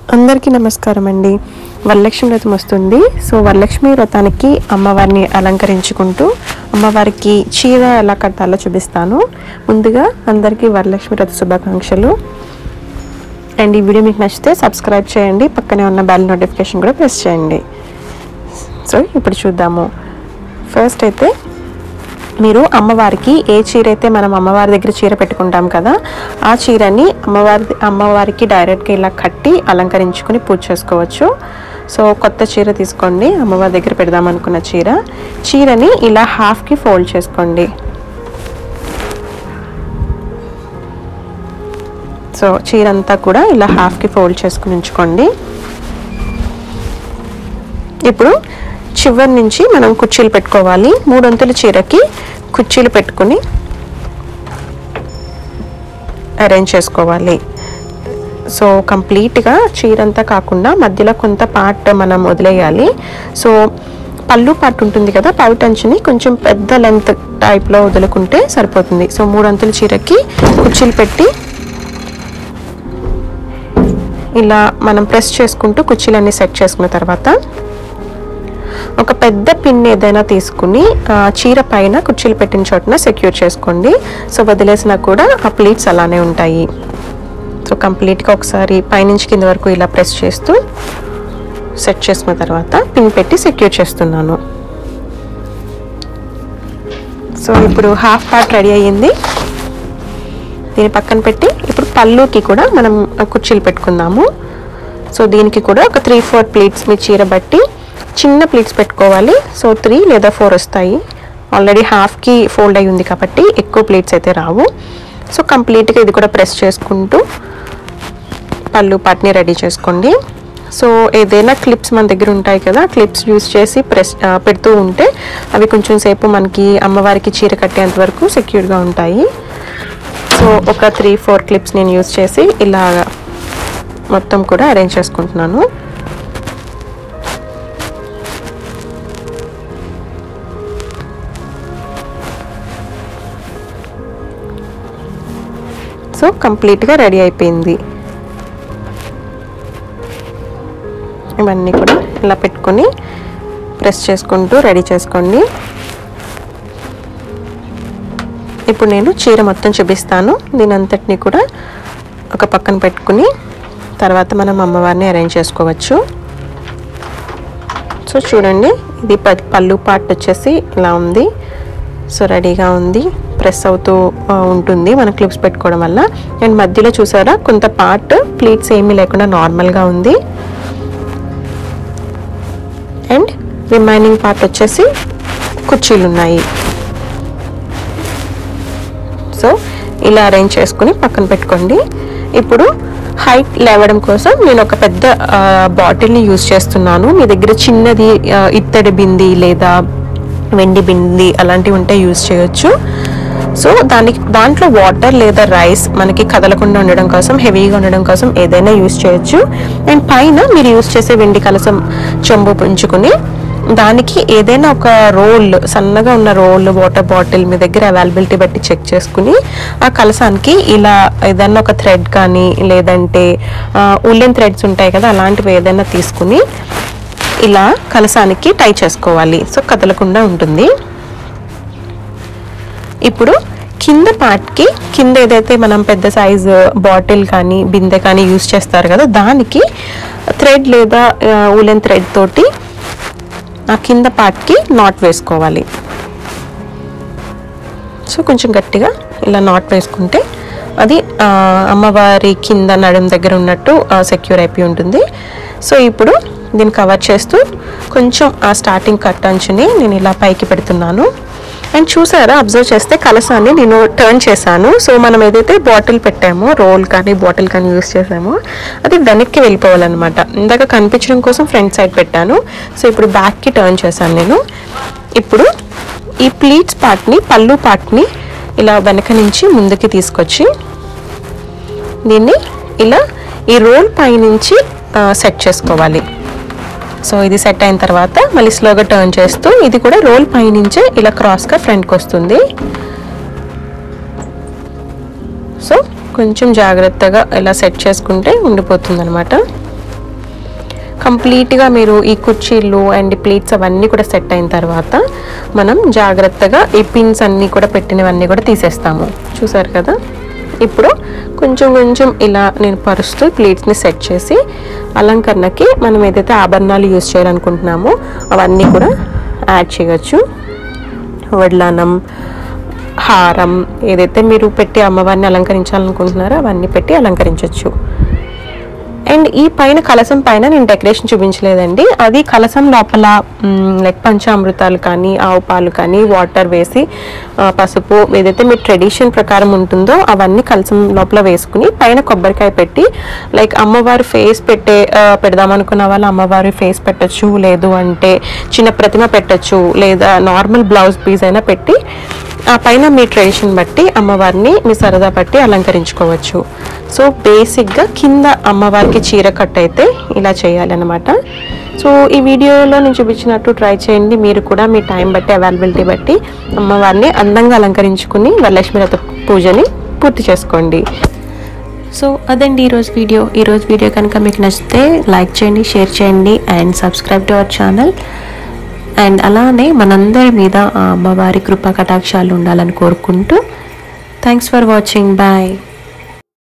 అందరికీ నమస్కారం అండి వరలక్ష్మి వ్రతం వస్తుంది సో వరలక్ష్మి వ్రతానికి అమ్మవారిని అలంకరించుకుంటూ అమ్మవారికి చీర ఎలా కట్టాలో చూపిస్తాను ముందుగా అందరికీ వరలక్ష్మి వ్రత శుభాకాంక్షలు అండ్ ఈ వీడియో మీకు నచ్చితే సబ్స్క్రైబ్ చేయండి పక్కనే ఉన్న బెల్ నోటిఫికేషన్ కూడా ప్రెస్ చేయండి సో ఇప్పుడు చూద్దాము ఫస్ట్ అయితే మీరు అమ్మవారికి ఏ చీర అయితే మనం అమ్మవారి దగ్గర చీర పెట్టుకుంటాం కదా ఆ చీరని అమ్మవారి అమ్మవారికి డైరెక్ట్గా ఇలా కట్టి అలంకరించుకుని పూజ చేసుకోవచ్చు సో కొత్త చీర తీసుకోండి అమ్మవారి దగ్గర పెడదాం అనుకున్న చీర చీరని ఇలా హాఫ్కి ఫోల్డ్ చేసుకోండి సో చీర అంతా కూడా ఇలా హాఫ్కి ఫోల్డ్ చేసుకుని ఉంచుకోండి ఇప్పుడు చివరి నుంచి మనం కుర్చీలు పెట్టుకోవాలి మూడొంతుల చీరకి కుర్చీలు పెట్టుకుని అరేంజ్ చేసుకోవాలి సో కంప్లీట్గా చీర అంతా కాకుండా మధ్యలో కొంత పార్ట్ మనం వదిలేయాలి సో పళ్ళు పార్ట్ ఉంటుంది కదా పౌట్ అంచుని కొంచెం పెద్ద లెంత్ టైప్లో వదులుకుంటే సరిపోతుంది సో మూడంతుల చీరకి కుర్చీలు పెట్టి ఇలా మనం ప్రెస్ చేసుకుంటూ కుర్చీలన్నీ సెట్ చేసుకున్న తర్వాత ఒక పెద్ద పిన్ ఏదైనా తీసుకుని ఆ, చీర పైన కుర్చీలు పెట్టిన చోటన సెక్యూర్ చేసుకోండి సో వదిలేసినా కూడా ఆ ప్లీట్స్ అలానే ఉంటాయి సో కంప్లీట్గా ఒకసారి పైనుంచి కింద వరకు ఇలా ప్రెస్ చేస్తూ సెట్ చేసుకున్న తర్వాత పిన్ పెట్టి సెక్యూర్ చేస్తున్నాను సో ఇప్పుడు హాఫ్ పార్ట్ రెడీ అయ్యింది దీని పక్కన పెట్టి ఇప్పుడు పళ్ళుకి కూడా మనం కుర్చీలు పెట్టుకుందాము సో దీనికి కూడా ఒక త్రీ ఫోర్ ప్లేట్స్ మీ చీర బట్టి చిన్న ప్లేట్స్ పెట్టుకోవాలి సో త్రీ లేదా ఫోర్ వస్తాయి ఆల్రెడీ హాఫ్కి ఫోల్డ్ అయి ఉంది కాబట్టి ఎక్కువ ప్లేట్స్ అయితే రావు సో కంప్లీట్గా ఇది కూడా ప్రెస్ చేసుకుంటూ పళ్ళు పాట్ని రెడీ చేసుకోండి సో ఏదైనా క్లిప్స్ మన దగ్గర ఉంటాయి కదా క్లిప్స్ యూస్ చేసి ప్రెస్ ఆ, పెడుతూ ఉంటే అవి కొంచెం సేపు మనకి అమ్మవారికి చీర కట్టేంత వరకు సెక్యూర్గా ఉంటాయి సో ఒక త్రీ ఫోర్ క్లిప్స్ నేను యూస్ చేసి ఇలా మొత్తం కూడా అరేంజ్ చేసుకుంటున్నాను సో కంప్లీట్గా రెడీ అయిపోయింది ఇవన్నీ కూడా ఇలా పెట్టుకొని ప్రెస్ చేసుకుంటూ రెడీ చేసుకోండి ఇప్పుడు నేను చీర మొత్తం చూపిస్తాను దీని అంతటిని కూడా ఒక పక్కన పెట్టుకుని తర్వాత మనం అమ్మవారిని అరేంజ్ చేసుకోవచ్చు సో చూడండి ఇది ప- పళ్ళు పార్ట్ వచ్చేసి ఇలా ఉంది సో రెడీగా ఉంది ప్రెస్ అవుతూ ఆ, ఉంటుంది మన క్లిప్స్ పెట్టుకోవడం వల్ల అండ్ మధ్యలో చూసారా కొంత పార్ట్ ప్లీట్స్ ఏమీ లేకుండా నార్మల్గా ఉంది అండ్ రిమైనింగ్ పార్ట్ వచ్చేసి కుర్చీలు ఉన్నాయి సో ఇలా అరేంజ్ చేసుకుని పక్కన పెట్టుకోండి ఇప్పుడు హైట్ లేవడం కోసం నేను ఒక పెద్ద బాటిల్ని యూజ్ చేస్తున్నాను మీ దగ్గర చిన్నది ఆ, ఇత్తడి బింది లేదా వెండి బింది అలాంటివి ఉంటే యూజ్ చేయొచ్చు సో దానికి దాంట్లో వాటర్ లేదా రైస్ మనకి కదలకుండా ఉండడం కోసం హెవీగా ఉండడం కోసం ఏదైనా యూజ్ చేయొచ్చు అండ్ పైన మీరు యూజ్ చేసే వెండి కలసం చెంబు ఉంచుకుని దానికి ఏదైనా ఒక రోల్ సన్నగా ఉన్న రోల్ వాటర్ బాటిల్ మీ దగ్గర అవైలబిలిటీ బట్టి చెక్ చేసుకుని ఆ కలసానికి ఇలా ఏదైనా ఒక థ్రెడ్ కానీ లేదంటే ఉల్లెన్ థ్రెడ్స్ ఉంటాయి కదా అలాంటివి ఏదైనా తీసుకుని ఇలా కలసానికి టై చేసుకోవాలి సో కదలకుండా ఉంటుంది ఇప్పుడు కింద పార్ట్కి కింద ఏదైతే మనం పెద్ద సైజు బాటిల్ కానీ బిందె కానీ యూస్ చేస్తారు కదా దానికి థ్రెడ్ లేదా ఉలెన్ థ్రెడ్ తోటి ఆ కింద పార్ట్కి నాట్ వేసుకోవాలి సో కొంచెం గట్టిగా ఇలా నాట్ వేసుకుంటే అది ఆ, అమ్మవారి కింద నడుం దగ్గర ఉన్నట్టు సెక్యూర్ అయిపోయి ఉంటుంది సో ఇప్పుడు దీన్ని కవర్ చేస్తూ కొంచెం ఆ స్టార్టింగ్ కట్ అంచుని నేను ఇలా పైకి పెడుతున్నాను అండ్ చూసారా అబ్జర్వ్ చేస్తే కలసాన్ని నేను టర్న్ చేశాను సో మనం ఏదైతే బాటిల్ పెట్టామో రోల్ కానీ బాటిల్ కానీ యూస్ చేసామో అది వెనక్కి వెళ్ళిపోవాలన్నమాట ఇందాక కనిపించడం కోసం ఫ్రంట్ సైడ్ పెట్టాను సో ఇప్పుడు బ్యాక్కి టర్న్ చేశాను నేను ఇప్పుడు ఈ ప్లీట్స్ పార్ట్ని పళ్ళు పార్ట్ని ఇలా వెనక నుంచి ముందుకి తీసుకొచ్చి దీన్ని ఇలా ఈ రోల్ పైనుంచి సెట్ చేసుకోవాలి సో ఇది సెట్ అయిన తర్వాత మళ్ళీ స్లోగా టర్న్ చేస్తూ ఇది కూడా రోల్ పైనుంచే ఇలా క్రాస్గా ఫ్రంట్కి వస్తుంది సో కొంచెం జాగ్రత్తగా ఇలా సెట్ చేసుకుంటే ఉండిపోతుంది అనమాట కంప్లీట్గా మీరు ఈ కుర్చీలు అండ్ ప్లేట్స్ అవన్నీ కూడా సెట్ అయిన తర్వాత మనం జాగ్రత్తగా ఈ పిన్స్ అన్నీ కూడా పెట్టినవన్నీ కూడా తీసేస్తాము చూసారు కదా ఇప్పుడు కొంచెం కొంచెం ఇలా నేను పరుస్తూ ప్లేట్స్ని సెట్ చేసి అలంకరణకి మనం ఏదైతే ఆభరణాలు యూజ్ చేయాలనుకుంటున్నామో అవన్నీ కూడా యాడ్ చేయవచ్చు వడ్లానం హారం ఏదైతే మీరు పెట్టి అమ్మవారిని అలంకరించాలనుకుంటున్నారో అవన్నీ పెట్టి అలంకరించవచ్చు అండ్ ఈ పైన కలసం పైన నేను డెకరేషన్ చూపించలేదండి అది కలసం లోపల లైక్ పంచామృతాలు కానీ ఆవు పాలు కానీ వాటర్ వేసి ఆ, పసుపు ఏదైతే మీ ట్రెడిషన్ ప్రకారం ఉంటుందో అవన్నీ కలసం లోపల వేసుకుని పైన కొబ్బరికాయ పెట్టి లైక్ అమ్మవారి ఫేస్ పెట్టే ఆ, పెడదామనుకున్న వాళ్ళు అమ్మవారి ఫేస్ పెట్టచ్చు లేదు అంటే చిన్న ప్రతిమ పెట్టచ్చు లేదా నార్మల్ బ్లౌజ్ పీస్ అయినా పెట్టి ఆ పైన మీ ట్రెడిషన్ బట్టి అమ్మవారిని మీ సరదా బట్టి అలంకరించుకోవచ్చు సో బేసిక్గా కింద అమ్మవారికి చీర కట్ అయితే ఇలా చేయాలన్నమాట సో ఈ వీడియోలో నేను చూపించినట్టు ట్రై చేయండి మీరు కూడా మీ టైం బట్టి అవైలబిలిటీ బట్టి అమ్మవారిని అందంగా అలంకరించుకుని వరలక్ష్మి రథ పూజని పూర్తి చేసుకోండి సో అదండి ఈరోజు వీడియో ఈరోజు వీడియో కనుక మీకు నచ్చితే లైక్ చేయండి షేర్ చేయండి and subscribe to our channel and అలానే మనందరి మీద ఆ అమ్మవారి కృపా కటాక్షాలు ఉండాలని కోరుకుంటూ థ్యాంక్స్ ఫర్ వాచింగ్ బాయ్